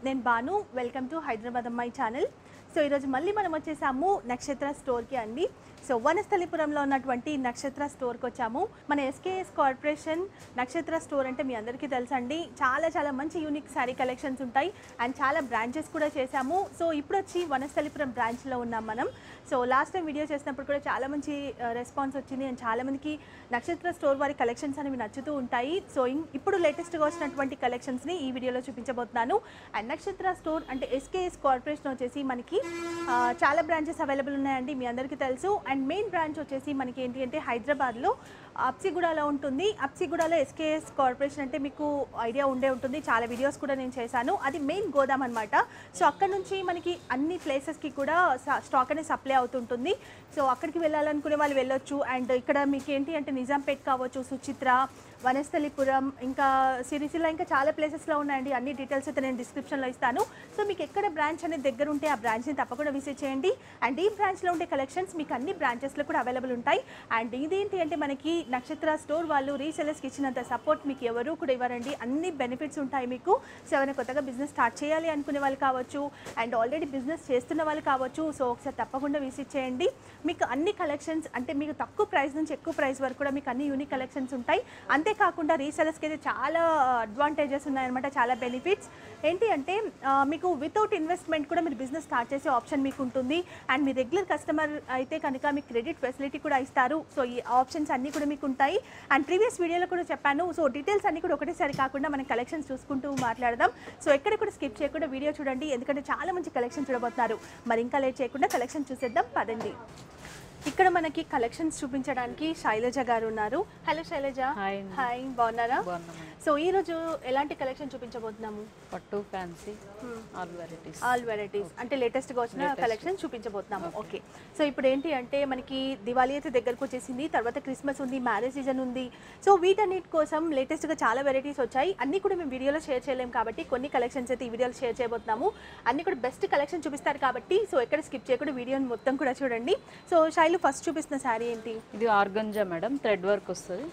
నేను Banu welcome to Hyderabad అమ్మాయి channel so ఈరోజు మళ్ళీ మనం వచ్చేసాము నక్షత్ర స్టోర్కి అండి సో వనస్థలిపురంలో ఉన్నటువంటి నక్షత్ర స్టోర్కి వచ్చాము మన ఎస్కేఎస్ కార్పొరేషన్ నక్షత్ర స్టోర్ అంటే మీ అందరికీ తెలుసండి చాలా చాలా మంచి యూనిక్ శారీ కలెక్షన్స్ ఉంటాయి అండ్ చాలా బ్రాంచెస్ కూడా చేశాము సో ఇప్పుడు వచ్చి వనస్థలిపురం బ్రాంచ్లో ఉన్నాం మనం సో లాస్ట్ టైం వీడియో చేసినప్పుడు కూడా చాలా మంచి రెస్పాన్స్ వచ్చింది అండ్ చాలా మందికి నక్షత్ర స్టోర్ వారి కలెక్షన్స్ అనేవి నచ్చుతూ ఉంటాయి సో ఇం- ఇప్పుడు లేటెస్ట్గా వచ్చినటువంటి కలెక్షన్స్ని ఈ వీడియోలో చూపించబోతున్నాను అండ్ నక్షత్ర స్టోర్ అంటే ఎస్కేఎస్ కార్పొరేషన్ వచ్చేసి మనకి ఆ, చాలా బ్రాంచెస్ అవైలబుల్ ఉన్నాయండి మీ అందరికీ తెలుసు అండ్ మెయిన్ బ్రాంచ్ వచ్చేసి మనకి ఏంటి అంటే హైదరాబాద్లో అప్సిగూడలో ఉంటుంది అప్సిగూడలో ఎస్కేఎస్ కార్పొరేషన్ అంటే మీకు ఐడియా ఉండే ఉంటుంది చాలా వీడియోస్ కూడా నేను చేశాను అది మెయిన్ గోదాం అనమాట సో అక్కడ నుంచి మనకి అన్ని ప్లేసెస్కి కూడా స్టాక్ అనేది సప్లై అవుతుంటుంది సో అక్కడికి వెళ్ళాలనుకునే వాళ్ళు వెళ్ళొచ్చు అండ్ ఇక్కడ మీకు ఏంటి అంటే నిజాంపేట్ కావచ్చు సుచిత్ర వనస్థలిపురం ఇంకా సిరిసిల్ల ఇంకా చాలా ప్లేసెస్లో ఉన్నాయండి అన్ని డీటెయిల్స్ అయితే నేను డిస్క్రిప్షన్లో ఇస్తాను సో మీకు ఎక్కడ బ్రాంచ్ అనేది దగ్గర ఉంటే ఆ బ్రాంచ్ని తప్పకుండా విజిట్ చేయండి అండ్ ఈ బ్రాంచ్లో ఉండే కలెక్షన్స్ మీకు అన్ని బ్రాంచెస్లో కూడా అవైలబుల్ ఉంటాయి అండ్ ఇదేంటి అంటే మనకి నక్షత్ర స్టోర్ వాళ్ళు రీసెలర్స్కి ఇచ్చినంత సపోర్ట్ మీకు ఎవరు కూడా ఇవ్వరండి అన్ని బెనిఫిట్స్ ఉంటాయి మీకు సో ఎవరైనా కొత్తగా బిజినెస్ స్టార్ట్ చేయాలి అనుకునే వాళ్ళు కావచ్చు అండ్ ఆల్రెడీ బిజినెస్ చేస్తున్న వాళ్ళు కావచ్చు సో ఒకసారి తప్పకుండా విజిట్ చేయండి మీకు అన్ని కలెక్షన్స్ అంటే మీకు తక్కువ ప్రైస్ నుంచి ఎక్కువ ప్రైస్ వరకు కూడా మీకు అన్ని యూనిక్ కలెక్షన్స్ ఉంటాయి అంతేకాకుండా రీసెలర్స్కి అయితే చాలా అడ్వాంటేజెస్ ఉన్నాయన్నమాట చాలా బెనిఫిట్స్ ఏంటి అంటే ఆ, మీకు వితౌట్ ఇన్వెస్ట్మెంట్ కూడా మీరు బిజినెస్ స్టార్ట్ చేసే ఆప్షన్ మీకు ఉంటుంది అండ్ మీ రెగ్యులర్ కస్టమర్ అయితే కనుక మీకు క్రెడిట్ ఫెసిలిటీ కూడా ఇస్తారు సో ఈ ఆప్షన్స్ అన్నీ కూడా మీకు ఉంటాయి అండ్ ప్రీవియస్ వీడియోలో కూడా చెప్పాను సో డీటెయిల్స్ అన్నీ కూడా ఒకటేసారి కాకుండా మనం కలెక్షన్స్ చూసుకుంటూ మాట్లాడదాం సో ఎక్కడ కూడా స్కిప్ చేయకుండా వీడియో చూడండి ఎందుకంటే చాలా మంచి కలెక్షన్ చూడబోతున్నారు మరి ఇంకా లేట్ చేయకుండా కలెక్షన్ చూసేద్దాం పదండి ఇక్కడ మనకి కలెక్షన్స్ చూపించడానికి శైలజ గారు ఉన్నారు హలో శైలజ హాయ్ అండి. హాయ్ బాగున్నారా బాగున్నామండి సో ఈ రోజు ఎలాంటి కలెక్షన్ చూపించబోతున్నాము పట్టు fancy all varieties all varieties అంటే లేటెస్ట్ గా వచ్చిన కలెక్షన్ చూపించబోతున్నాము ఓకే సో ఇప్పుడు ఏంటి అంటే మనకి దివాళీ అయితే దగ్గరకు వచ్చేసింది తర్వాత క్రిస్మస్ ఉంది మ్యారేజ్ సీజన్ ఉంది సో వీటన్నిటి కోసం లేటెస్ట్ గా చాలా వెరైటీస్ వచ్చాయి అన్ని కూడా మేము వీడియోలో షేర్ చేయలేము కాబట్టి కొన్ని కలెక్షన్స్ అయితే ఈ వీడియోలో షేర్ చేయబోతున్నాము అన్ని కూడా బెస్ట్ కలెక్షన్ చూపిస్తారు కాబట్టి సో ఎక్కడ స్కిప్ చేయకుండా వీడియోని మొత్తం కూడా చూడండి సో శైలు ఫస్ట్ చూపిస్తున్న శారీ ఏంటి ఇది ఆర్గంజా మేడం థ్రెడ్ వర్క్ వస్తుంది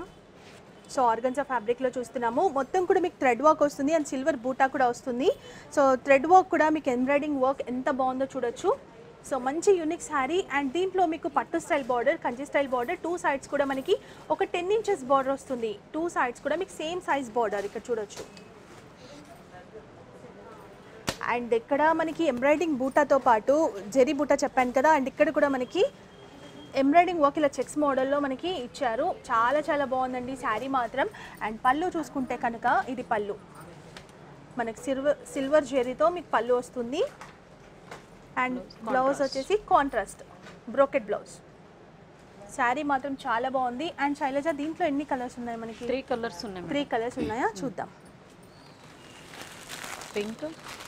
సో ఆర్గన్జా ఫ్యాబ్రిక్లో చూస్తున్నాము మొత్తం కూడా మీకు థ్రెడ్ వర్క్ వస్తుంది అండ్ సిల్వర్ బూటా కూడా వస్తుంది సో థ్రెడ్ వర్క్ కూడా మీకు ఎంబ్రాయిడింగ్ వర్క్ ఎంత బాగుందో చూడొచ్చు సో మంచి యూనిక్ శారీ అండ్ దీంట్లో మీకు పట్టు style border Kanchi style border two sides కూడా మనకి ఒక టెన్ ఇంచెస్ బార్డర్ వస్తుంది టూ సైడ్స్ కూడా మీకు సేమ్ సైజ్ బార్డర్ ఇక్కడ చూడొచ్చు అండ్ ఇక్కడ మనకి ఎంబ్రాయిడింగ్ బూటాతో పాటు జెరీ బూటా చెప్పాను కదా అండ్ ఇక్కడ కూడా మనకి ఎంబ్రాయిడింగ్ వర్క్ ఇలా చెక్స్ మోడల్లో మనకి ఇచ్చారు చాలా చాలా బాగుందండి శారీ మాత్రం అండ్ పళ్ళు చూసుకుంటే కనుక ఇది పళ్ళు మనకి సిల్వర్ సిల్వర్ జెరీతో మీకు పళ్ళు వస్తుంది అండ్ బ్లౌజ్ వచ్చేసి కాంట్రాస్ట్ బ్రోకెట్ బ్లౌజ్ శారీ మాత్రం చాలా బాగుంది అండ్ శైలజ దీంట్లో ఎన్ని కలర్స్ ఉన్నాయి మనకి త్రీ కలర్స్ ఉన్నాయి త్రీ కలర్స్ ఉన్నాయా చూద్దాం పింక్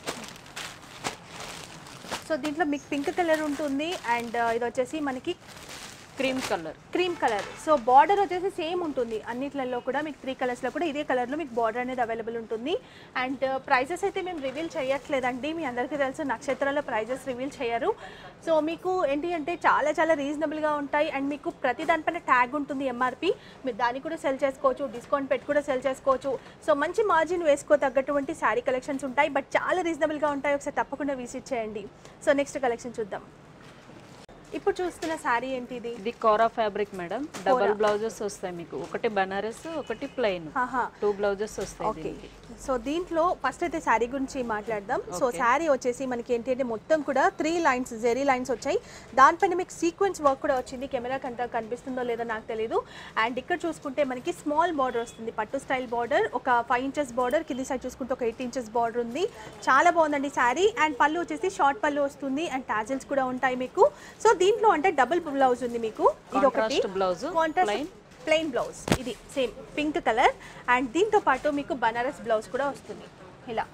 సో దీంట్లో మీకు పింక్ కలర్ ఉంటుంది అండ్ ఇది వచ్చేసి మనకి cream colour cream colour so border వచ్చేసి సేమ్ ఉంటుంది అన్నిట్లలో కూడా మీకు త్రీ కలర్స్లో కూడా ఇదే కలర్లో మీకు బార్డర్ అనేది అవైలబుల్ ఉంటుంది అండ్ ప్రైజెస్ అయితే మేము రివీల్ చేయట్లేదండి మీ అందరికీ తెలుసు నక్షత్రాల ప్రైజెస్ రివీల్ చేయరు సో మీకు ఏంటి అంటే చాలా చాలా రీజనబుల్గా ఉంటాయి అండ్ మీకు ప్రతి దానిపైన ట్యాగ్ ఉంటుంది ఎంఆర్పి మీరు దాన్ని కూడా సెల్ చేసుకోవచ్చు డిస్కౌంట్ పెట్టి కూడా సెల్ చేసుకోవచ్చు సో మంచి మార్జిన్ వేసుకో తగ్గటువంటి శారీ కలెక్షన్స్ ఉంటాయి బట్ చాలా రీజనబుల్గా ఉంటాయి ఒకసారి తప్పకుండా విజిట్ చేయండి సో నెక్స్ట్ కలెక్షన్ చూద్దాం ఇప్పుడు చూస్తున్న శారీ ఏంటి ఇది ఇది kora fabric madam double blouses వస్తాయి మీకు ఒకటి బనారస్ ఒకటి ప్లెయిన్ ఆహా టూ బ్లౌజెస్ వస్తాయి ఓకే దీనికి సో దీంట్లో ఫస్ట్ అయితే శారీ గురించి మాట్లాడదాం సో శారీ వచ్చేసి మనకి ఏంటి అంటే మొత్తం కూడా త్రీ లైన్స్ జెరీ లైన్స్ వచ్చాయి దానిపైన మీకు సీక్వెన్స్ వర్క్ కూడా వచ్చింది కెమెరాకి అంత కనిపిస్తుందో లేదో నాకు తెలియదు అండ్ ఇక్కడ చూసుకుంటే మనకి స్మాల్ బార్డర్ వస్తుంది పట్టు స్టైల్ బార్డర్ ఒక ఫైవ్ ఇంచెస్ బార్డర్ కింది సైడ్ చూసుకుంటే ఒక ఎయిట్ ఇంచెస్ బార్డర్ ఉంది చాలా బాగుందండి శారీ అండ్ పళ్ళు వచ్చేసి షార్ట్ పళ్ళు వస్తుంది అండ్ టాజిల్స్ కూడా ఉంటాయి మీకు సో దీంట్లో అంటే డబుల్ బ్లౌజ్ ఉంది మీకు ఇది ఒకటి contrast blouse contrast plain plain blouse ఇది సేమ్ పింక్ కలర్ అండ్ దీంతో పాటు మీకు బనారస్ బ్లౌజ్ కూడా వస్తుంది ఇలా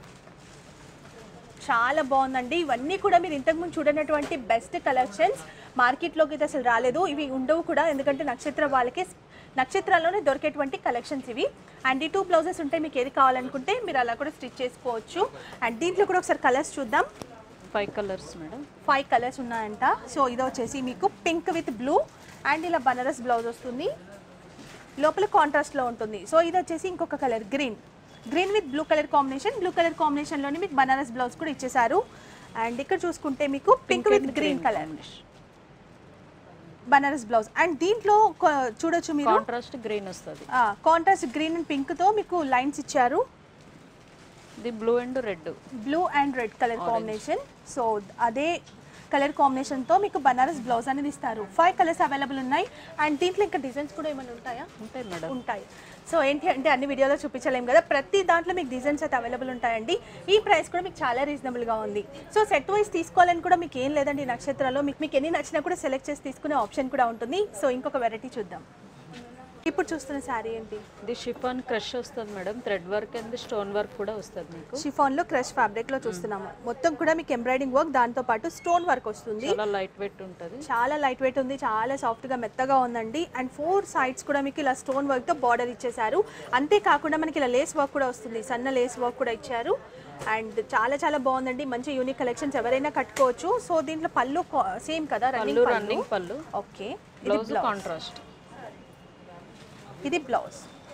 చాలా బాగుందండి ఇవన్నీ కూడా మీరు ఇంతకుముందు చూడనటువంటి బెస్ట్ కలెక్షన్స్ మార్కెట్లోకి అయితే అసలు రాలేదు ఇవి ఉండవు కూడా ఎందుకంటే నక్షత్ర వాళ్ళకి నక్షత్రాల్లోనే దొరికేటువంటి కలెక్షన్స్ ఇవి అండ్ ఈ టూ బ్లౌజెస్ ఉంటే మీకు ఏది కావాలనుకుంటే మీరు అలా కూడా స్టిచ్ చేసుకోవచ్చు అండ్ దీంట్లో కూడా ఒకసారి కలర్స్ చూద్దాం five colours madam five colours ఉన్నాయంట సో ఇది వచ్చేసి మీకు పింక్ విత్ బ్లూ అండ్ ఇలా బనారస్ బ్లౌజ్ వస్తుంది లోపల కాంట్రాస్ట్లో ఉంటుంది సో ఇది వచ్చేసి ఇంకొక colour green green with blue colour combination blue colour కాంబినేషన్లోనే మీకు బనారస్ బ్లౌజ్ కూడా ఇచ్చేసారు అండ్ ఇక్కడ చూసుకుంటే మీకు pink with green colour Banaras blouse and దీంట్లో కొ- చూడొచ్చు మీరు కాంట్రాస్ట్ గ్రీన్ వస్తుంది కాంట్రాస్ట్ గ్రీన్ అండ్ పింక్తో మీకు లైన్స్ ఇచ్చారు ఇది blue and red blue and red colour combination so అదే కలర్ కాంబినేషన్తో మీకు బనారస్ బ్లౌజ్ అనేది ఇస్తారు ఫైవ్ కలర్స్ అవైలబుల్ ఉన్నాయి అండ్ దీంట్లో ఇంకా డిజైన్స్ కూడా ఏమైనా ఉంటాయా ఉంటాయి మేడం ఉంటాయి సో ఏంటి అంటే అన్ని వీడియోలో చూపించలేం కదా ప్రతి దాంట్లో మీకు డిజైన్స్ అయితే అవైలబుల్ ఉంటాయండి ఈ ప్రైస్ కూడా మీకు చాలా రీజనబుల్గా ఉంది సో సెట్ వైజ్ తీసుకోవాలని కూడా మీకు ఏం లేదండి ఈ నక్షత్రాల్లో మీకు మీకు ఎన్ని నచ్చినా కూడా సెలెక్ట్ చేసి తీసుకునే ఆప్షన్ కూడా ఉంటుంది సో ఇంకొక వెరైటీ చూద్దాం ఇప్పుడు చూస్తున్న శారీ ఏంటి ఇది షిఫాన్ క్రష్ వస్తుంది madam thread work and stone work కూడా వస్తుంది మీకు షిఫాన్లో క్రష్ ఫ్యాబ్రిక్లో చూస్తున్నాము మొత్తం కూడా మీకు ఎంబ్రాయిడింగ్ వర్క్ దాంతో పాటు స్టోన్ వర్క్ వస్తుంది చాలా లైట్ వెయిట్ ఉంటుంది చాలా లైట్ వెయిట్ ఉంది చాలా సాఫ్ట్గా మెత్తగా ఉందండి అండ్ ఫోర్ సైడ్స్ కూడా మీకు ఇలా స్టోన్ వర్క్తో బార్డర్ ఇచ్చేసారు అంతేకాకుండా మనకి ఇలా లేస్ వర్క్ కూడా వస్తుంది సన్న లేస్ వర్క్ కూడా ఇచ్చారు అండ్ చాలా చాలా బాగుందండి మంచి యూనిక్ కలెక్షన్స్ ఎవరైనా కట్టుకోవచ్చు సో దీంట్లో పళ్ళు సేమ్ కదా పళ్ళు రన్నింగ్ రన్నింగ్ పళ్ళు ఓకే ఇది బ్లౌజ్ బ్లౌజ్ కాంట్రాస్ట్ ఇది బ్లౌజ్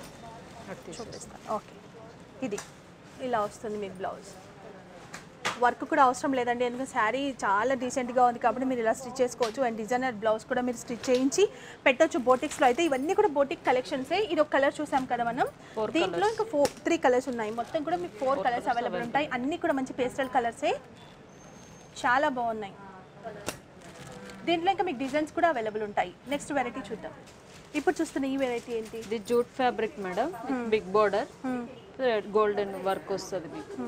ఓకే ఇది ఇలా వస్తుంది మీకు బ్లౌజ్ వర్క్ కూడా అవసరం లేదండి ఎందుకంటే శారీ చాలా డీసెంట్గా ఉంది కాబట్టి మీరు ఇలా స్టిచ్ చేసుకోవచ్చు అండ్ డిజైనర్ బ్లౌజ్ కూడా మీరు స్టిచ్ చేయించి పెట్టొచ్చు బోటిక్స్లో అయితే ఇవన్నీ కూడా బోటిక్ కలెక్షన్సే ఇది ఒక కలర్ చూసాం కదా మనం Four దీంట్లో ఇంకా ఫోర్ త్రీ కలర్స్ ఉన్నాయి మొత్తం కూడా మీకు ఫోర్ కలర్స్ అవైలబుల్ ఉంటాయి అన్నీ కూడా మంచి పేస్టల్ కలర్సే చాలా బాగున్నాయి దీంట్లో ఇంకా మీకు డిజైన్స్ కూడా అవైలబుల్ ఉంటాయి నెక్స్ట్ వెరైటీ చూద్దాం ఇప్పుడు చూస్తున్న ఈ వెరైటీ ఏంటి ఇది jute fabric madam big border golden work వస్తుంది మీకు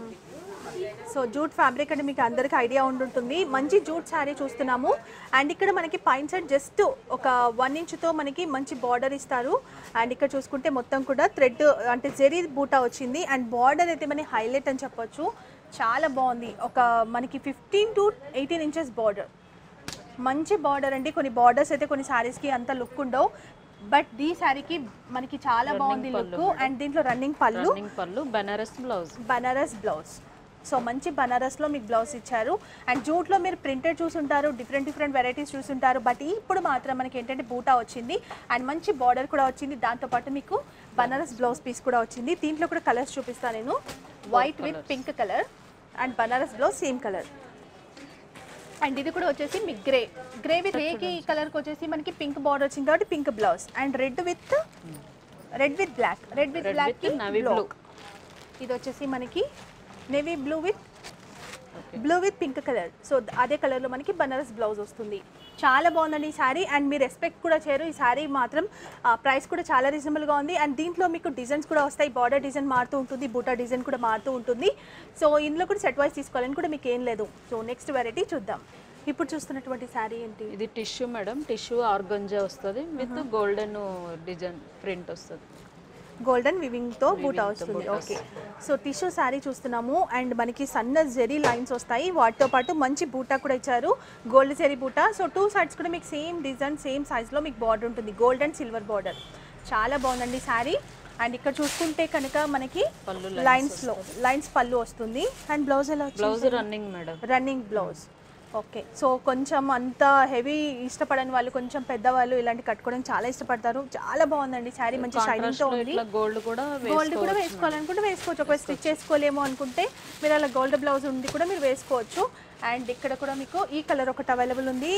సో జూట్ ఫ్యాబ్రిక్ అంటే మీకు అందరికీ ఐడియా ఉండుంటుంది మంచి జూట్ శారీ చూస్తున్నాము అండ్ ఇక్కడ మనకి పైన సైడ్ జస్ట్ ఒక వన్ ఇంచ్తో మనకి మంచి బార్డర్ ఇస్తారు అండ్ ఇక్కడ చూసుకుంటే మొత్తం కూడా థ్రెడ్ అంటే జెరీ బూటా వచ్చింది అండ్ బార్డర్ అయితే మనకి హైలైట్ అని చెప్పొచ్చు చాలా బాగుంది ఒక మనకి fifteen to eighteen inches border మంచి బార్డర్ అండి కొన్ని బార్డర్స్ అయితే కొన్ని శారీస్కి అంత లుక్ ఉండవు బట్ ఈ శారీకి మనకి చాలా బాగుంది లుక్ అండ్ దీంట్లో రన్నింగ్ పళ్ళు రన్నింగ్ పళ్ళు Banaras blouse Banaras blouse so మంచి బనారస్లో మీకు బ్లౌజ్ ఇచ్చారు అండ్ జూట్లో మీరు ప్రింటెడ్ చూసుంటారు డిఫరెంట్ డిఫరెంట్ వెరైటీస్ చూసుంటారు బట్ ఇప్పుడు మాత్రం మనకి ఏంటంటే బూటా వచ్చింది అండ్ మంచి బార్డర్ కూడా వచ్చింది దాంతోపాటు మీకు బనారస్ బ్లౌజ్ పీస్ కూడా వచ్చింది దీంట్లో కూడా కలర్స్ చూపిస్తాను నేను white with pink colour and Banaras blouse same colour and ఇది కూడా వచ్చేసి మీకు గ్రే గ్రే విత్ గ్రేకి కలర్కి వచ్చేసి మనకి పింక్ బార్డర్ వచ్చింది కాబట్టి pink blouse and red with red with black red with Red black with navy blue. ఇది వచ్చేసి మనకి navy blue with blue with pink colour so అదే కలర్లో మనకి బనారస్ బ్లౌజ్ వస్తుంది చాలా బాగుందండి ఈ శారీ అండ్ మీరు ఎక్స్పెక్ట్ కూడా చేయరు ఈ శారీ మాత్రం ప్రైస్ కూడా చాలా రీజనబుల్గా ఉంది అండ్ దీంట్లో మీకు డిజైన్స్ కూడా వస్తాయి బార్డర్ డిజైన్ మారుతూ ఉంటుంది బూటా డిజైన్ కూడా మారుతూ ఉంటుంది సో ఇందులో కూడా సెట్ వైస్ తీసుకోవాలని కూడా మీకు ఏం లేదు సో నెక్స్ట్ వెరైటీ చూద్దాం ఇప్పుడు చూస్తున్నటువంటి శారీ ఏంటి ఇది టిష్యూ మేడం టిష్యూ ఆర్గంజా వస్తుంది విత్ గోల్డెన్ డిజైన్ ప్రింట్ వస్తుంది గోల్డెన్ వివింగ్తో బూటా వస్తుంది ఓకే సో టిష్యూ శారీ చూస్తున్నాము అండ్ మనకి సన్న జెరీ లైన్స్ వస్తాయి వాటితో పాటు మంచి బూటా కూడా ఇచ్చారు గోల్డ్ జెరీ బూటా సో టూ సైడ్స్ కూడా మీకు సేమ్ డిజైన్ సేమ్ సైజ్లో మీకు బార్డర్ ఉంటుంది గోల్డ్ అండ్ సిల్వర్ బార్డర్ చాలా బాగుందండి శారీ అండ్ ఇక్కడ చూసుకుంటే కనుక మనకి పళ్ళు లైన్స్లో లైన్స్ పళ్ళు వస్తుంది అండ్ బ్లౌజ్ ఎలా వచ్చింది blouse running madam running blouse okay so కొంచెం అంత హెవీ ఇష్టపడని వాళ్ళు కొంచెం పెద్దవాళ్ళు ఇలాంటి కట్టుకోవడం చాలా ఇష్టపడతారు చాలా బాగుందండి శారీ మంచి షైనింగ్ తో ఉంది ఇట్లా గోల్డ్ కూడా గోల్డ్ కూడా వేసుకోవాలనుకుంటే వేసుకోవచ్చు ఒకవేళ స్టిచ్ చేసుకోలేమో అనుకుంటే మీరు అలా గోల్డ్ బ్లౌజ్ ఉంది కూడా మీరు వేసుకోవచ్చు అండ్ ఇక్కడ కూడా మీకు ఈ కలర్ ఒకటి అవైలబుల్ ఉంది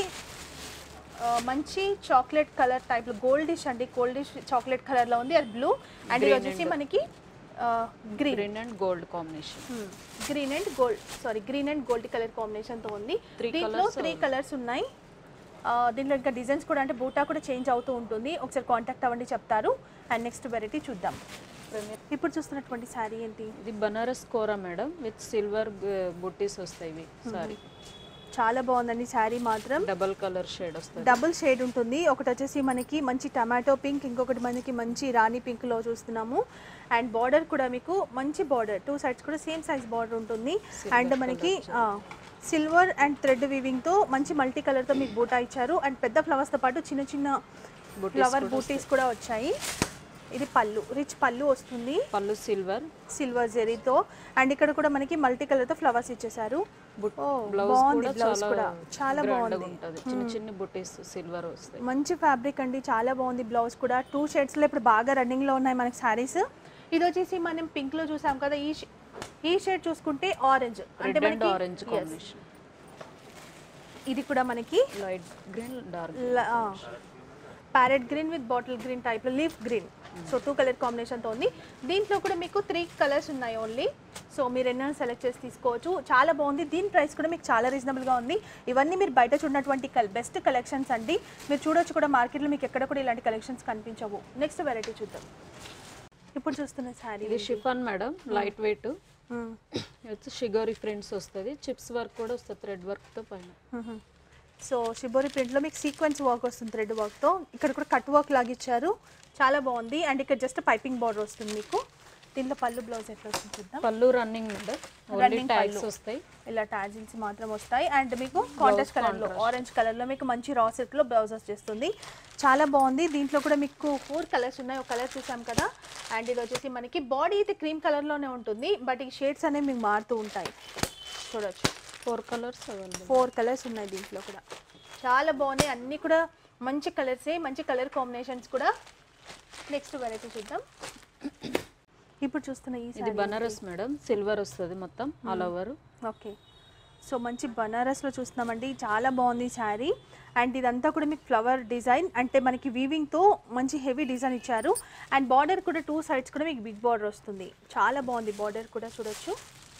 ఆ, మంచి చాక్లెట్ కలర్ టైప్ గోల్డిష్ అండి గోల్డిష్ చాక్లెట్ కలర్లో ఉంది అది బ్లూ అండ్ ఇది వచ్చేసి మనకి green green and gold combination green and gold sorry green and gold colour combination తో ఉంది Three దీంట్లో colours త్రీ కలర్స్ ఉన్నాయి ఆ, దీంట్లో ఇంకా డిజైన్స్ కూడా అంటే బూటా కూడా చేంజ్ అవుతూ ఉంటుంది ఒకసారి కాంటాక్ట్ అవ్వండి చెప్తారు అండ్ నెక్స్ట్ వెరైటీ చూద్దాం ఇప్పుడు చూస్తున్నటువంటి శారీ ఏంటి ఇది Banaras kora madam with silver బుట్టీస్ వస్తాయి ఇవి సారీ చాలా బాగుందండి శారీ మాత్రం డబల్ కలర్ షేడ్ వస్తుంది డబుల్ షేడ్ ఉంటుంది ఒకటి వచ్చేసి మనకి మంచి టమాటో పింక్ ఇంకొకటి మనకి మంచి రాణి పింక్లో చూస్తున్నాము అండ్ బార్డర్ కూడా మీకు మంచి బార్డర్ టూ సైడ్స్ కూడా సేమ్ సైజ్ బార్డర్ ఉంటుంది అండ్ మనకి సిల్వర్ అండ్ థ్రెడ్ వీవింగ్తో మంచి మల్టీ కలర్తో మీకు బూటా ఇచ్చారు అండ్ పెద్ద ఫ్లవర్స్తో పాటు చిన్న చిన్న ఫ్లవర్ బూటీస్ కూడా వచ్చాయి ఇది పళ్ళు రిచ్ పళ్ళు వస్తుంది పళ్ళు సిల్వర్ సిల్వర్ జెరీతో అండ్ ఇక్కడ కూడా మనకి మల్టీ కలర్తో ఫ్లవర్స్ ఇచ్చేసారు ఓ, బ్లౌజ్ బాగుంది కూడా బ్లౌజ్ కూడా చాలా చాలా గ్రాండ్ బాగుంది ఉంటుంది చిన్న చిన్న బుట్టీస్ సిల్వర్ వస్తాయి మంచి ఫ్యాబ్రిక్ అండి చాలా బాగుంది బ్లౌజ్ కూడా టూ షేడ్స్లో ఇప్పుడు బాగా రన్నింగ్లో ఉన్నాయి మనకి శారీస్ ఇది వచ్చేసి మనం పింక్ లో చూసాం కదా ఈ షే- ఈ షేడ్ చూసుకుంటే ఆరెంజ్ అంటే రెడ్ అండ్ మనకి ఆరెంజ్ yes. కాంబినేషన్ ఇది కూడా మనకి light green dark parrot green with bottle green type లో leaf green so two colour కాంబినేషన్తో ఉంది దీంట్లో కూడా మీకు త్రీ కలర్స్ ఉన్నాయి ఓన్లీ సో మీరు ఎన్నైనా సెలెక్ట్ చేసి తీసుకోవచ్చు చాలా బాగుంది దీని ప్రైస్ కూడా మీకు చాలా రీజనబుల్గా ఉంది ఇవన్నీ మీరు బయట చూడనటువంటి బెస్ట్ కలెక్షన్స్ అండి మీరు చూడొచ్చు కూడా మార్కెట్లో మీకు ఎక్కడ కూడా ఇలాంటి కలెక్షన్స్ కనిపించవు నెక్స్ట్ వెరైటీ చూద్దాం ఇప్పుడు చూస్తున్న శారీ ఇది షిఫాన్ మేడం లైట్ వెయిట్ వచ్చి షిగోరి ప్రింట్స్ వస్తుంది చిప్స్ వర్క్ కూడా వస్తుంది థ్రెడ్ వర్క్తో పైన సో షిబోరి ప్రింట్లో మీకు సీక్వెన్స్ వర్క్ వస్తుంది థ్రెడ్ వర్క్తో ఇక్కడ కూడా కట్ వర్క్ లాగా ఇచ్చారు చాలా బాగుంది అండ్ ఇక్కడ జస్ట్ పైపింగ్ బార్డర్ వస్తుంది మీకు దీంట్లో పళ్ళు బ్లౌజ్ ఎట్లా వస్తుంది చూద్దాం పళ్ళు running madam only Running tags పళ్ళు. వస్తాయి ఇలా టాజిల్స్ మాత్రం వస్తాయి అండ్ మీకు కాంట్రాస్ట్ కలర్లో ఆరెంజ్ కలర్లో మీకు మంచి రా సిల్క్లో బ్లౌజ్ వచ్చేస్తుంది చాలా బాగుంది దీంట్లో కూడా మీకు ఫోర్ కలర్స్ ఉన్నాయి ఒక కలర్ చూసాం కదా అండ్ ఇది వచ్చేసి మనకి బాడీ అయితే క్రీమ్ కలర్లోనే ఉంటుంది బట్ ఈ షేడ్స్ అనేవి మీకు మారుతూ ఉంటాయి చూడొచ్చు four colours available four colours ఉన్నాయి దీంట్లో కూడా చాలా బాగున్నాయి అన్నీ కూడా మంచి కలర్సే మంచి కలర్ కాంబినేషన్స్ కూడా నెక్స్ట్ వెరైటీ చూద్దాం ఇప్పుడు చూస్తున్న ఈ ఇది బనారస్ మేడం సిల్వర్ వస్తుంది మొత్తం ఆల్ ఓవర్ ఓకే సో మంచి బనారస్లో చూస్తున్నామండి చాలా బాగుంది శారీ అండ్ ఇదంతా కూడా మీకు ఫ్లవర్ డిజైన్ అంటే మనకి వీవింగ్తో మంచి హెవీ డిజైన్ ఇచ్చారు అండ్ బార్డర్ కూడా టూ సైడ్స్ కూడా మీకు బిగ్ బార్డర్ వస్తుంది చాలా బాగుంది బార్డర్ కూడా చూడొచ్చు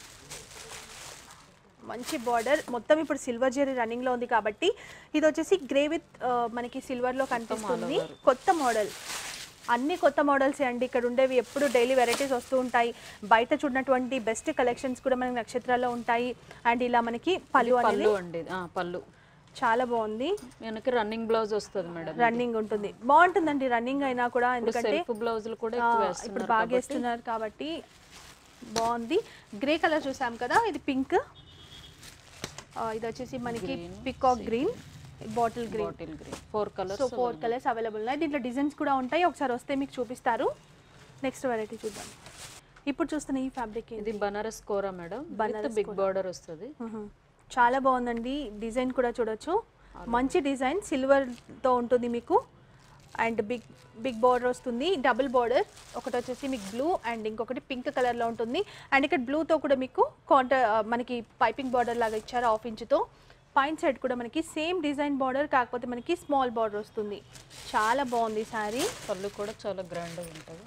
మంచి బార్డర్ మొత్తం ఇప్పుడు సిల్వర్ జెరీ రన్నింగ్లో ఉంది కాబట్టి ఇది వచ్చేసి గ్రే విత్ మనకి సిల్వర్లో కనిపిస్తుంది కొత్త మోడల్ అన్ని కొత్త మోడల్స్ అండి ఇక్కడ ఉండేవి ఎప్పుడు డైలీ వెరైటీస్ వస్తూ ఉంటాయి బయట చూడనటువంటి బెస్ట్ కలెక్షన్స్ కూడా మనకి నక్షత్రాల్లో ఉంటాయి అండ్ ఇలా మనకి పళ్ళు అనేది పళ్ళు అండి ఆ, పళ్ళు చాలా బాగుంది మనకి రన్నింగ్ బ్లౌజ్ వస్తుంది మేడం రన్నింగ్ ఉంటుంది బాగుంటుందండి రన్నింగ్ అయినా కూడా ఎందుకంటే సెల్ఫ్ బ్లౌజులు కూడా ఆ, ఎక్కువ ఇప్పుడు వేస్తున్నారు బాగా వేస్తున్నారు కాబట్టి బాగుంది గ్రే కలర్ చూసాం కదా ఇది పింక్ ఇది వచ్చేసి మనకి peacock green bottle green bottle green four so colours four colours available ఉన్నాయి దీంట్లో డిజైన్స్ కూడా ఉంటాయి ఒకసారి వస్తే మీకు చూపిస్తారు నెక్స్ట్ వెరైటీ చూద్దాం ఇప్పుడు చూస్తున్న ఈ ఫ్యాబ్రిక్ ఇది Banaras kora madam with big border వస్తుంది చాలా బాగుందండి డిజైన్ కూడా చూడొచ్చు మంచి డిజైన్ సిల్వర్తో ఉంటుంది మీకు అండ్ బిగ్ బిగ్ బార్డర్ వస్తుంది డబుల్ బార్డర్ ఒకటి వచ్చేసి మీకు బ్లూ అండ్ ఇంకొకటి పింక్ కలర్లో ఉంటుంది అండ్ ఇక్కడ బ్లూతో కూడా మీకు కాంట మనకి పైపింగ్ బార్డర్ లాగా ఇచ్చారు హాఫ్ ఇంచుతో పైన సైడ్ కూడా మనకి సేమ్ డిజైన్ బార్డర్ కాకపోతే మనకి స్మాల్ బార్డర్ వస్తుంది చాలా బాగుంది శారీ పళ్ళు కూడా చాలా గ్రాండ్ ఉంటుంది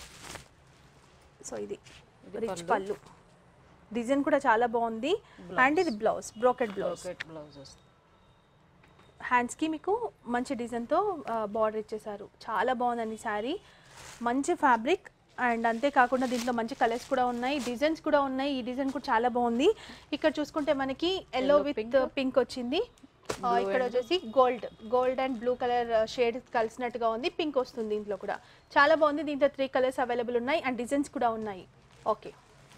సో ఇది రిచ్ పళ్ళు డిజైన్ కూడా చాలా బాగుంది అండ్ ఇది blouse brocade blouse brocade blouse వస్తుంది హ్యాండ్స్కి మీకు మంచి డిజైన్తో బార్డర్ ఇచ్చేసారు చాలా బాగుందండి శారీ మంచి ఫ్యాబ్రిక్ అండ్ అంతేకాకుండా దీంట్లో మంచి కలర్స్ కూడా ఉన్నాయి డిజైన్స్ కూడా ఉన్నాయి ఈ డిజైన్ కూడా చాలా బాగుంది ఇక్కడ చూసుకుంటే మనకి ఎల్లో విత్ పింక్ వచ్చింది ఆ, ఇక్కడ వచ్చేసి gold gold and blue colour shade కలిసినట్టుగా ఉంది పింక్ వస్తుంది దీంట్లో కూడా చాలా బాగుంది దీంట్లో త్రీ కలర్స్ అవైలబుల్ ఉన్నాయి అండ్ డిజైన్స్ కూడా ఉన్నాయి ఓకే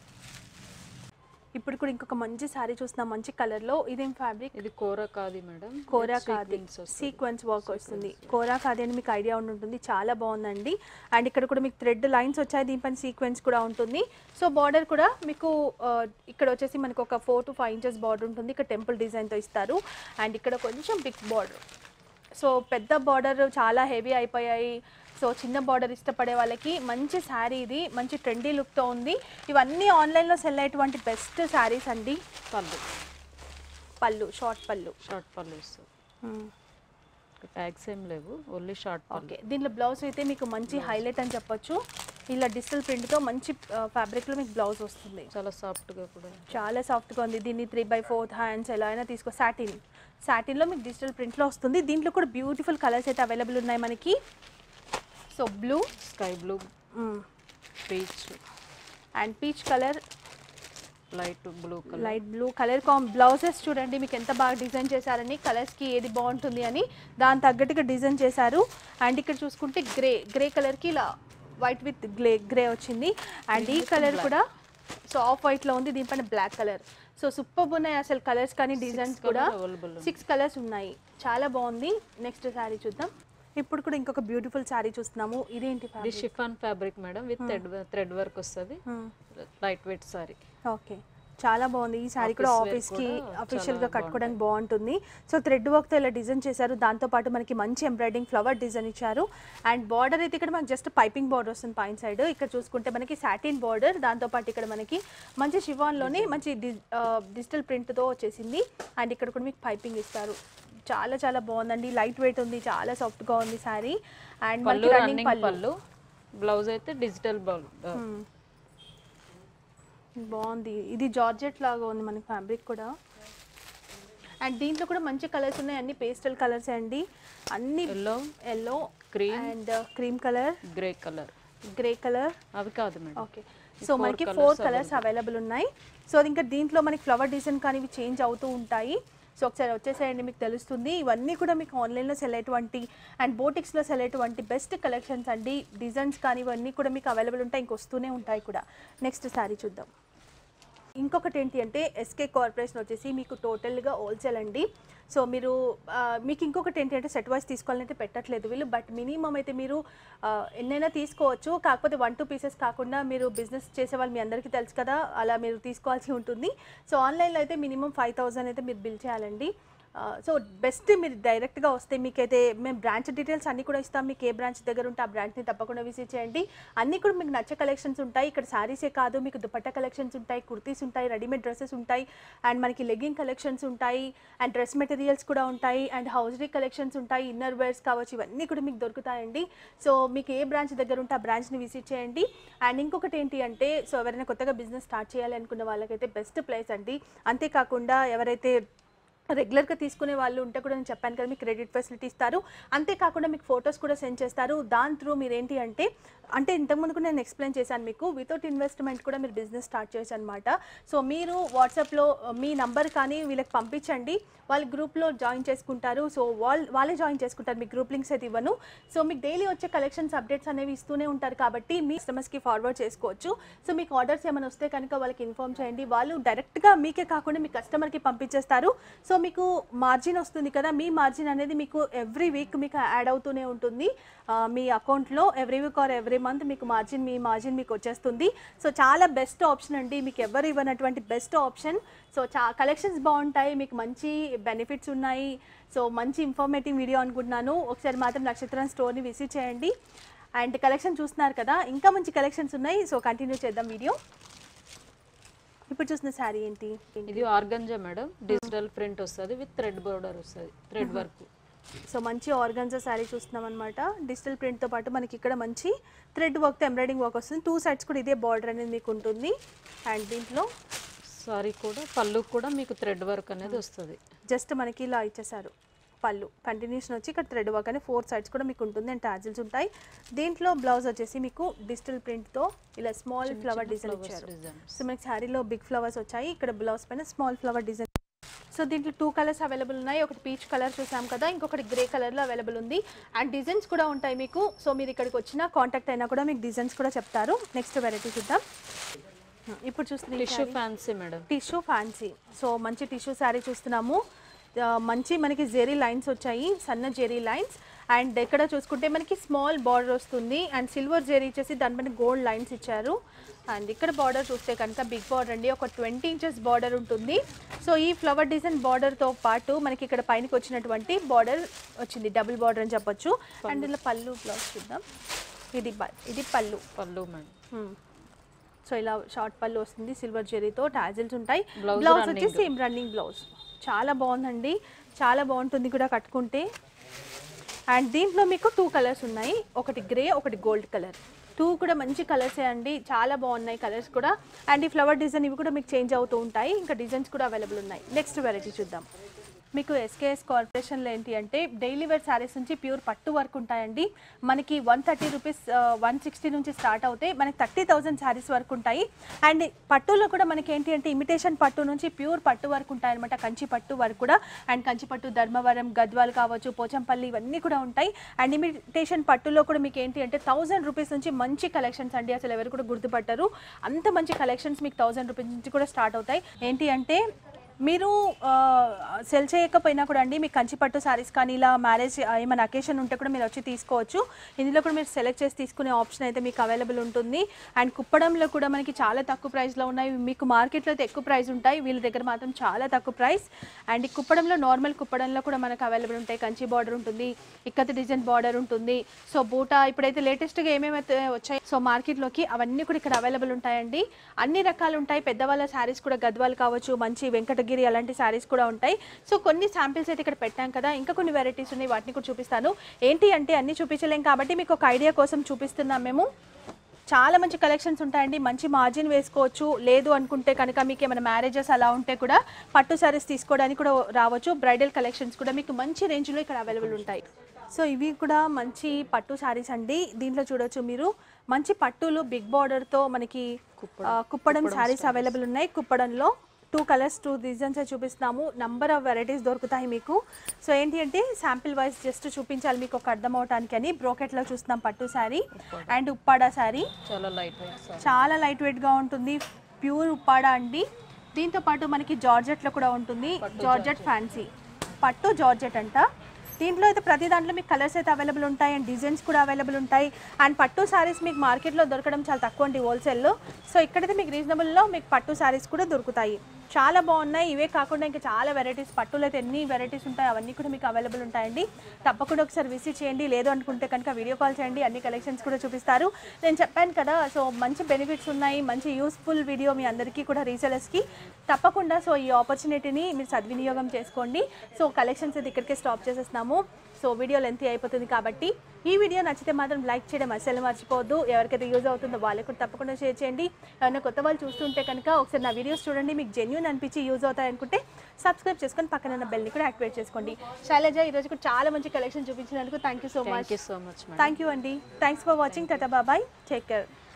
ఇప్పుడు కూడా ఇంకొక మంచి శారీ చూస్తున్నాం మంచి కలర్లో ఇదేం ఫ్యాబ్రిక్ ఇది కోరా కాది మేడం కోరా కాది సీక్వెన్స్ వర్క్ వస్తుంది కోరా కాది అని మీకు ఐడియా ఉండి ఉంటుంది చాలా బాగుందండి అండ్ ఇక్కడ కూడా మీకు థ్రెడ్ లైన్స్ వచ్చాయి దీనిపైన సీక్వెన్స్ కూడా ఉంటుంది సో బార్డర్ కూడా మీకు ఆ, ఇక్కడ వచ్చేసి మనకు ఒక four to five inches border ఉంటుంది ఇక్కడ టెంపుల్ డిజైన్తో ఇస్తారు అండ్ ఇక్కడ కొంచెం బిగ్ బార్డర్ సో పెద్ద బార్డర్ చాలా హెవీ అయిపోయాయి సో చిన్న బార్డర్ ఇష్టపడే వాళ్ళకి మంచి శారీ ఇది మంచి ట్రెండీ లుక్తో ఉంది ఇవన్నీ ఆన్లైన్లో సెల్ అయ్యేటువంటి బెస్ట్ శారీస్ అండి పళ్ళు పళ్ళు షార్ట్ పళ్ళు షార్ట్ పళ్ళు వస్తుంది ట్యాగ్స్ ఏం లేవు ఓన్లీ షార్ట్ పళ్ళు ఓకే దీంట్లో బ్లౌజ్ అయితే మీకు మంచి హైలైట్ అని చెప్పొచ్చు ఇలా డిజిటల్ ప్రింట్తో మంచి ఫ్యాబ్రిక్లో మీకు బ్లౌజ్ వస్తుంది చాలా సాఫ్ట్గా కూడా చాలా సాఫ్ట్గా ఉంది దీన్ని త్రీ బై ఫోర్త్ హ్యాండ్స్ ఎలా అయినా తీసుకో సాటిన్ సాటిన్లో మీకు డిజిటల్ ప్రింట్లో వస్తుంది దీంట్లో కూడా బ్యూటిఫుల్ కలర్స్ అయితే అవైలబుల్ ఉన్నాయి మనకి so blue sky blue peach and peach colour light blue colour light blue colour కామ్ బ్లౌజెస్ చూడండి మీకు ఎంత బాగా డిజైన్ చేశారని కలర్స్కి ఏది బాగుంటుంది అని దాని తగ్గట్టుగా డిజైన్ చేశారు అండ్ ఇక్కడ చూసుకుంటే గ్రే గ్రే కలర్కి ఇలా వైట్ విత్ గ్రే గ్రే వచ్చింది అండ్ ఈ కలర్ కూడా సో ఆఫ్ వైట్లో ఉంది దీనిపైన బ్లాక్ కలర్ సో సూపర్ ఉన్నాయి అసలు కలర్స్ కానీ డిజైన్స్ కూడా అవైలబుల్ సిక్స్ కలర్స్ ఉన్నాయి చాలా బాగుంది నెక్స్ట్ శారీ చూద్దాం ఇప్పుడు కూడా ఇంకొక బ్యూటిఫుల్ శారీ చూస్తున్నాము ఇదేంటి ఇది chiffon fabric madam with thread thread work వస్తుంది లైట్ వెయిట్ సారీ ఓకే చాలా బాగుంది ఈ శారీ కూడా Office wear ఆఫీస్కి కూడా అఫీషియల్గా చాలా కట్టుకోవడానికి బాగుంటుంది సో థ్రెడ్ వర్క్తో ఇలా డిజైన్ చేశారు దాంతోపాటు మనకి మంచి ఎంబ్రాయిడింగ్ ఫ్లవర్ డిజైన్ ఇచ్చారు అండ్ బార్డర్ అయితే ఇక్కడ మనకి జస్ట్ పైపింగ్ బార్డర్ వస్తుంది పైన సైడ్ ఇక్కడ చూసుకుంటే మనకి సాటిన్ బార్డర్ దాంతోపాటు ఇక్కడ మనకి మంచి షివాన్లోనే మంచి డిజిటల్ ప్రింట్తో వచ్చేసింది అండ్ ఇక్కడ కూడా మీకు పైపింగ్ ఇస్తారు చాలా చాలా బాగుందండి లైట్ వెయిట్ ఉంది చాలా సాఫ్ట్గా ఉంది శారీ అండ్ పళ్ళు మనకి రన్నింగ్ రన్నింగ్ పళ్ళు పళ్ళు బ్లౌజ్ అయితే డిజిటల్ బౌల్ బాగుంది ఇది జార్జెట్ లాగా ఉంది మనకి ఫ్యాబ్రిక్ కూడా అండ్ దీంట్లో కూడా మంచి కలర్స్ ఉన్నాయి అన్ని పేస్టల్ కలర్స్ అండి అన్ని yellow yellow Cream. And cream colour grey colour grey colour అవి కాదు మేడం ఓకే సో మనకి ఫోర్ కలర్స్ అవైలబుల్ ఉన్నాయి సో అది ఇంకా దీంట్లో మనకి ఫ్లవర్ డిజైన్ కానీ ఇవి చేంజ్ అవుతూ ఉంటాయి సో ఒకసారి వచ్చేసేయండి మీకు తెలుస్తుంది ఇవన్నీ కూడా మీకు ఆన్లైన్లో సెల్ అయ్యేటువంటి అండ్ బోటిక్స్లో సెల్ అయ్యేటువంటి బెస్ట్ కలెక్షన్స్ అండి డిజైన్స్ కానీ ఇవన్నీ కూడా మీకు అవైలబుల్ ఉంటాయి ఇంకొస్తూనే ఉంటాయి కూడా నెక్స్ట్ శారీ చూద్దాం ఇంకొకటి ఏంటి అంటే ఎస్కే కార్పొరేషన్ వచ్చేసి మీకు టోటల్గా హోల్సేల్ అండి సో మీరు ఆ, మీకు ఇంకొకటి ఏంటి అంటే సెట్ వైస్ తీసుకోవాలంటే పెట్టట్లేదు వీళ్ళు బట్ మినిమం అయితే మీరు ఆ, ఎన్నైనా తీసుకోవచ్చు కాకపోతే వన్ టూ పీసెస్ కాకుండా మీరు బిజినెస్ చేసే వాళ్ళు మీ అందరికీ తెలుసు కదా అలా మీరు తీసుకోవాల్సి ఉంటుంది సో ఆన్లైన్లో అయితే మినిమం ఫైవ్ థౌజండ్ అయితే మీరు బిల్ చేయాలండి సో బెస్ట్ మీరు డైరెక్ట్గా వస్తే మీకైతే మేము బ్రాంచ్ డీటెయిల్స్ అన్నీ కూడా ఇస్తాం మీకు ఏ బ్రాంచ్ దగ్గర ఉంటే ఆ బ్రాంచ్ని తప్పకుండా విజిట్ చేయండి అన్నీ కూడా మీకు నచ్చే కలెక్షన్స్ ఉంటాయి ఇక్కడ శారీసే కాదు మీకు దుపట్టా కలెక్షన్స్ ఉంటాయి కుర్తీస్ ఉంటాయి రెడీమేడ్ డ్రెస్సెస్ ఉంటాయి అండ్ మనకి లెగ్గింగ్ కలెక్షన్స్ ఉంటాయి అండ్ డ్రెస్ మెటీరియల్స్ కూడా ఉంటాయి అండ్ హౌస్రీ కలెక్షన్స్ ఉంటాయి ఇన్నర్ వేర్స్ కావచ్చు ఇవన్నీ కూడా మీకు దొరుకుతాయండి సో మీకు ఏ బ్రాంచ్ దగ్గర ఉంటే ఆ బ్రాంచ్ని విజిట్ చేయండి అండ్ ఇంకొకటి ఏంటి అంటే సో ఎవరైనా కొత్తగా బిజినెస్ స్టార్ట్ చేయాలి అనుకున్న వాళ్ళకైతే బెస్ట్ ప్లేస్ అండి అంతేకాకుండా ఎవరైతే రెగ్యులర్గా తీసుకునే వాళ్ళు ఉంటే కూడా నేను చెప్పాను కదా మీకు క్రెడిట్ ఫెసిలిటీ ఇస్తారు అంతేకాకుండా మీకు ఫొటోస్ కూడా సెండ్ చేస్తారు దాని త్రూ మీరు ఏంటి అంటే అంటే ఇంతకుముందు కూడా నేను ఎక్స్ప్లెయిన్ చేశాను మీకు వితౌట్ ఇన్వెస్ట్మెంట్ కూడా మీరు బిజినెస్ స్టార్ట్ చేయొచ్చు అనమాట సో మీరు వాట్సాప్లో మీ నంబర్ కానీ వీళ్ళకి పంపించండి వాళ్ళ గ్రూప్లో జాయిన్ చేసుకుంటారు సో వాళ్ళు వాళ్ళే జాయిన్ చేసుకుంటారు మీ గ్రూప్ లింక్స్ అయితే ఇవ్వను సో మీకు డైలీ వచ్చే కలెక్షన్స్ అప్డేట్స్ అనేవి ఇస్తూనే ఉంటారు కాబట్టి మీ కస్టమర్స్కి ఫార్వర్డ్ చేసుకోవచ్చు సో మీకు ఆర్డర్స్ ఏమైనా వస్తే కనుక వాళ్ళకి ఇన్ఫామ్ చేయండి వాళ్ళు డైరెక్ట్గా మీకే కాకుండా మీ కస్టమర్కి పంపించేస్తారు సో మీకు మార్జిన్ వస్తుంది కదా మీ మార్జిన్ అనేది మీకు ఎవ్రీ వీక్ మీకు యాడ్ అవుతూనే ఉంటుంది ఆ, మీ అకౌంట్లో every week or every month మీకు మార్జిన్ మీ మార్జిన్ మీకు వచ్చేస్తుంది సో చాలా బెస్ట్ ఆప్షన్ అండి మీకు ఎవరు ఇవ్వనటువంటి బెస్ట్ ఆప్షన్ సో చా కలెక్షన్స్ బాగుంటాయి మీకు మంచి బెనిఫిట్స్ ఉన్నాయి సో మంచి ఇన్ఫర్మేటివ్ వీడియో అనుకుంటున్నాను ఒకసారి మాత్రం నక్షత్రం స్టోర్ని విజిట్ చేయండి అండ్ కలెక్షన్ చూస్తున్నారు కదా ఇంకా మంచి కలెక్షన్స్ ఉన్నాయి సో కంటిన్యూ చేద్దాం వీడియో ఇప్పుడు చూసిన శారీ ఏంటి ఇది ఆర్గంజా మేడం డిజిటల్ ప్రింట్ వస్తుంది విత్ థ్రెడ్ బోర్డర్ వస్తుంది థ్రెడ్ వర్క్ సో మంచి ఆర్గన్జా శారీ చూస్తున్నాం అనమాట డిజిటల్ ప్రింట్తో పాటు మనకి ఇక్కడ మంచి థ్రెడ్ వర్క్తో ఎంబ్రాయిడింగ్ వర్క్ వస్తుంది టూ సైడ్స్ కూడా ఇదే బార్డర్ అనేది మీకు ఉంటుంది అండ్ దీంట్లో సారీ కూడా పళ్ళు కూడా మీకు థ్రెడ్ వర్క్ అనేది వస్తుంది జస్ట్ మనకి ఇలా ఇచ్చేసారు పళ్ళు కంటిన్యూషన్ వచ్చి ఇక్కడ థ్రెడ్ వర్క్ అని ఫోర్ సైడ్స్ కూడా మీకు ఉంటుంది అండ్ టాజిల్స్ ఉంటాయి దీంట్లో బ్లౌజ్ వచ్చేసి మీకు డిజిటల్ ప్రింట్తో ఇలా స్మాల్ ఫ్లవర్ డిజైన్ ఇచ్చారు డిజైన్స్ సో మనకి శారీలో బిగ్ ఫ్లవర్స్ వచ్చాయి ఇక్కడ బ్లౌజ్ పైన స్మాల్ ఫ్లవర్ డిజైన్ సో దీంట్లో టూ కలర్స్ అవైలబుల్ ఉన్నాయి ఒకటి పీచ్ కలర్ చూసాం కదా ఇంకొకటి గ్రే కలర్లో అవైలబుల్ ఉంది అండ్ డిజైన్స్ కూడా ఉంటాయి మీకు సో మీరు ఇక్కడికి వచ్చినా కాంటాక్ట్ అయినా కూడా మీకు డిజైన్స్ కూడా చెప్తారు నెక్స్ట్ వెరైటీ చూద్దాం ఇప్పుడు చూస్తుంది tissue fancy madam tissue fancy so మంచి టిష్యూ శారీ చూస్తున్నాము ఆ, మంచి మనకి జెరీ లైన్స్ వచ్చాయి సన్న జెరీ లైన్స్ అండ్ ఎక్కడ చూసుకుంటే మనకి స్మాల్ బార్డర్ వస్తుంది అండ్ సిల్వర్ జెరీ ఇచ్చేసి దానిపైన గోల్డ్ లైన్స్ ఇచ్చారు అండ్ ఇక్కడ బార్డర్ చూస్తే కనుక బిగ్ బార్డర్ అండి ఒక ట్వంటీ ఇంచెస్ బార్డర్ ఉంటుంది సో ఈ ఫ్లవర్ డిజైన్ బార్డర్తో పాటు మనకి ఇక్కడ పైనకి వచ్చినటువంటి బార్డర్ వచ్చింది డబుల్ బార్డర్ అని చెప్పొచ్చు అండ్ ఇలా పళ్ళు బ్లౌజ్ చూద్దాం ఇది బ- ఇది పళ్ళు పళ్ళు మేడం Hmm. సో ఇలా షార్ట్ పళ్ళు వస్తుంది సిల్వర్ జెరీతో టాజిల్స్ ఉంటాయి Blouse బ్లౌజ్ running. వచ్చి సేమ్ రన్నింగ్ బ్లౌజ్ చాలా బాగుందండి చాలా బాగుంటుంది కూడా కట్టుకుంటే అండ్ దీంట్లో మీకు టూ కలర్స్ ఉన్నాయి ఒకటి గ్రే ఒకటి గోల్డ్ కలర్ టూ కూడా మంచి కలర్సే అండి చాలా బాగున్నాయి కలర్స్ కూడా అండ్ ఈ ఫ్లవర్ డిజైన్ ఇవి కూడా మీకు చేంజ్ అవుతూ ఉంటాయి ఇంకా డిజైన్స్ కూడా అవైలబుల్ ఉన్నాయి నెక్స్ట్ వెరైటీ చూద్దాం మీకు ఎస్కేఎస్ కార్పొరేషన్లో ఏంటి అంటే డైలీ వేర్ శారీస్ నుంచి ప్యూర్ పట్టు వర్క్ ఉంటాయండి మనకి one thirty rupees one sixty నుంచి స్టార్ట్ అవుతాయి మనకి థర్టీ థౌజండ్ శారీస్ వరకు ఉంటాయి అండ్ పట్టులో కూడా మనకి ఏంటి అంటే ఇమిటేషన్ పట్టు నుంచి ప్యూర్ పట్టు వరకు ఉంటాయి అనమాట కంచి పట్టు వరకు కూడా అండ్ కంచి పట్టు ధర్మవరం గద్వాల్ కావచ్చు పోచంపల్లి ఇవన్నీ కూడా ఉంటాయి అండ్ ఇమిటేషన్ పట్టులో కూడా మీకు ఏంటి అంటే థౌజండ్ రూపీస్ నుంచి మంచి కలెక్షన్స్ అండి అసలు ఎవరు కూడా గుర్తుపట్టరు అంత మంచి కలెక్షన్స్ మీకు థౌజండ్ రూపీస్ నుంచి కూడా స్టార్ట్ అవుతాయి ఏంటి అంటే మీరు సెల్ చేయకపోయినా కూడా అండి మీకు కంచి పట్టు సారీస్ కానీ ఇలా మ్యారేజ్ ఏమైనా అకేషన్ ఉంటే కూడా మీరు వచ్చి తీసుకోవచ్చు ఇందులో కూడా మీరు సెలెక్ట్ చేసి తీసుకునే ఆప్షన్ అయితే మీకు అవైలబుల్ ఉంటుంది అండ్ కుప్పడంలో కూడా మనకి చాలా తక్కువ ప్రైస్లో ఉన్నాయి మీకు మార్కెట్లో అయితే ఎక్కువ ప్రైస్ ఉంటాయి వీళ్ళ దగ్గర మాత్రం చాలా తక్కువ ప్రైస్ అండ్ ఈ కుప్పడంలో నార్మల్ కుప్పడంలో కూడా మనకు అవైలబుల్ ఉంటాయి కంచి బార్డర్ ఉంటుంది ఇక్కత డిజైన్ బార్డర్ ఉంటుంది సో బూటా ఇప్పుడైతే లేటెస్ట్గా ఏమేమైతే వచ్చాయి సో మార్కెట్లోకి అవన్నీ కూడా ఇక్కడ అవైలబుల్ ఉంటాయండి అన్ని రకాలు ఉంటాయి పెద్దవాళ్ళ శారీస్ కూడా గద్వాలు కావచ్చు మంచి వెంకటగిరి అలాంటి శారీస్ కూడా ఉంటాయి సో కొన్ని శాంపిల్స్ అయితే ఇక్కడ పెట్టాం కదా ఇంకా కొన్ని వెరైటీస్ ఉన్నాయి వాటిని కూడా చూపిస్తాను ఏంటి అంటే అన్ని చూపించలేం కాబట్టి మీకు ఒక ఐడియా కోసం చూపిస్తున్నాం మేము చాలా మంచి కలెక్షన్స్ ఉంటాయండి మంచి మార్జిన్ వేసుకోవచ్చు లేదు అనుకుంటే కనుక మీకు ఏమైనా మ్యారేజెస్ అలా ఉంటే కూడా పట్టు సారీస్ తీసుకోవడానికి కూడా రావచ్చు బ్రైడల్ కలెక్షన్స్ కూడా మీకు మంచి రేంజ్లో ఇక్కడ అవైలబుల్ ఉంటాయి సో ఇవి కూడా మంచి పట్టు శారీస్ అండి దీంట్లో చూడొచ్చు మీరు మంచి పట్టులు బిగ్ బార్డర్తో మనకి ఆ, కుప్పడం శారీస్ అవైలబుల్ ఉన్నాయి కుప్పడంలో టూ కలర్స్ టూ డిజైన్స్ చూపిస్తున్నాము నంబర్ ఆఫ్ వెరైటీస్ దొరుకుతాయి మీకు సో ఏంటి అంటే శాంపిల్ వైజ్ జస్ట్ చూపించాలి మీకు ఒక అర్థం అవటానికి అని బ్రోకెట్లో చూస్తున్నాం పట్టు శారీ అండ్ ఉప్పాడా శారీ చాలా లైట్ వెయిట్ సార్ చాలా లైట్ వెయిట్గా ఉంటుంది ప్యూర్ ఉప్పాడ అండి దీంతో పాటు మనకి జార్జెట్లో కూడా ఉంటుంది జార్జెట్ ఫ్యాన్సీ పట్టు జార్జెట్ అంట దీంట్లో అయితే ప్రతి దాంట్లో మీకు కలర్స్ అయితే అవైలబుల్ ఉంటాయి అండ్ డిజైన్స్ కూడా అవైలబుల్ ఉంటాయి అండ్ పట్టు శారీస్ మీకు మార్కెట్లో దొరకడం చాలా తక్కువ అండి హోల్సేల్లో సో ఇక్కడైతే మీకు రీజనబుల్లో మీకు పట్టు శారీస్ కూడా దొరుకుతాయి చాలా బాగున్నాయి ఇవే కాకుండా ఇంకా చాలా వెరైటీస్ పట్టులో అయితే ఎన్ని వెరైటీస్ ఉంటాయి అవన్నీ కూడా మీకు అవైలబుల్ ఉంటాయండి తప్పకుండా ఒకసారి విజిట్ చేయండి లేదు అనుకుంటే కనుక వీడియో కాల్ చేయండి అన్ని కలెక్షన్స్ కూడా చూపిస్తారు నేను చెప్పాను కదా సో మంచి బెనిఫిట్స్ ఉన్నాయి మంచి యూస్ఫుల్ వీడియో మీ అందరికీ కూడా రీసెలర్స్కి తప్పకుండా సో ఈ ఆపర్చునిటీని మీరు సద్వినియోగం చేసుకోండి సో కలెక్షన్స్ అయితే ఇక్కడికే స్టాప్ చేసేస్తున్నాము సో వీడియో లెంత్ అయిపోతుంది కాబట్టి ఈ వీడియో నచ్చితే మాత్రం లైక్ చేయడం అసలు మర్చిపోవద్దు ఎవరికైతే యూజ్ అవుతుందో వాళ్ళకు కూడా తప్పకుండా షేర్ చేయండి ఎవరైనా కొత్త వాళ్ళు చూస్తుంటే కనుక ఒకసారి నా వీడియోస్ చూడండి మీకు జెన్యున్ అనిపించి యూజ్ అవుతాయి అనుకుంటే సబ్స్క్రైబ్ చేసుకొని పక్కన ఉన్న బెల్ని కూడా యాక్టివేట్ చేసుకోండి శైలజ ఈరోజు కూడా చాలా మంచి కలెక్షన్ చూపించినందుకు thank you so much thank you so much madam thank you అండి thanks for watching tata bye bye take care